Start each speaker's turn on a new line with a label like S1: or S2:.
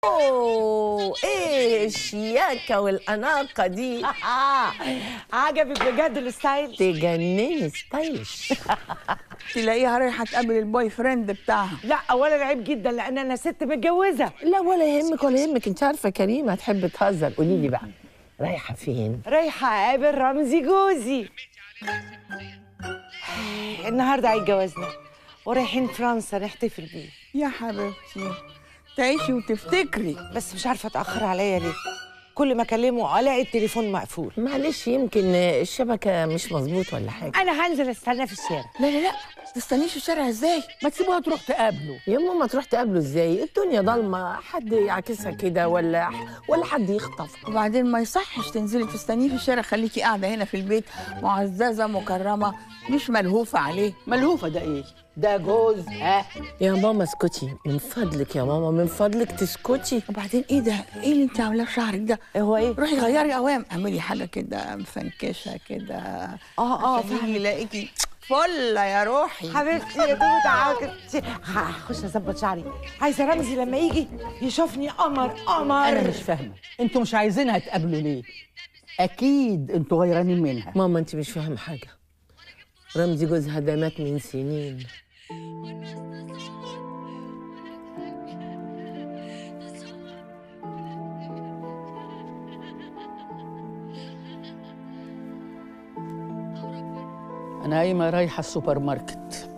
S1: اوه ايه الشياكه والاناقه دي
S2: عجبك بجد الستايل
S1: تجنني ستايلش
S3: تلاقيها رايحه تقابل البوي فريند بتاعها
S2: لا اولا عيب جدا لان انا ست متجوزه
S1: لا ولا يهمك ولا يهمك انت عارفه كريمه تحب تهزر قولي لي بقى رايحه فين
S2: رايحه اقابل رمزي جوزي النهارده عيد جوازنا ورايحين فرنسا نحتفل بيه
S3: يا حبيبتي تعيشي وتفتكري
S2: بس مش عارفه اتاخر عليا ليه كل ما اكلمه الاقي التليفون مقفول
S1: معلش يمكن الشبكه مش مظبوط ولا حاجه
S2: انا هنزل استنى في الشارع
S3: لا لا لا تستنيش في الشارع ازاي ما تسيبوها تروح تقابله
S1: يا ماما تروح تقابله ازاي الدنيا ضلمه حد يعكسها كده ولا ولا حد يخطف
S3: وبعدين ما يصحش تنزلي تستنيه في الشارع خليكي قاعده هنا في البيت معززه مكرمه مش ملهوفه عليه
S4: ملهوفه ده ايه ده جوز ها
S1: يا ماما اسكتي من فضلك يا ماما من فضلك تسكتي
S3: وبعدين ايه ده ايه اللي انت عاملاه في شعرك ده
S2: هو ايه
S3: روحي غيري قوام اعملي حاجه كده مفنكشه كده
S2: اه اه
S3: عشان يجي
S2: فعلا.
S3: يلاقيكي فله يا روحي
S2: حبيبتي يا دود عاكتي هخش اظبط شعري عايزه رمزي لما يجي يشوفني قمر قمر
S4: انا مش فاهمه انتوا مش عايزينها تقابلوا ليه اكيد انتوا غيرانين منها
S1: ماما انت مش فاهمه حاجه رمزي جوزها ده مات من سنين
S4: انا قايمه رايحه السوبر ماركت